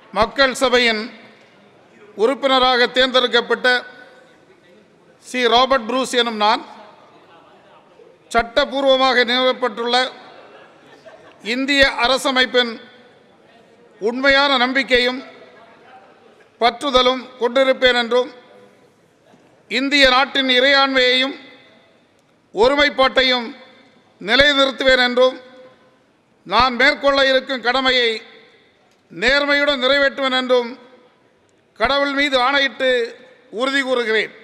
மக்கள் சபையின் உறுப்பினராக தேர்ந்தெடுக்கப்பட்ட சி ராபர்ட் ப்ரூஸ் எனும் நான் சட்டபூர்வமாக நிறுவப்பட்டுள்ள இந்திய அரசமைப்பின் உண்மையான நம்பிக்கையும் பற்றுதலும் கொண்டிருப்பேன் என்றும் இந்திய நாட்டின் இறையாண்மையையும் ஒருமைப்பாட்டையும் நிலைநிறுத்துவேன் என்றும் நான் மேற்கொள்ள இருக்கும் கடமையை நேர்மையுடன் நிறைவேற்றுவேன் என்றும் கடவுள் மீது ஆணையிட்டு உறுதி கூறுகிறேன்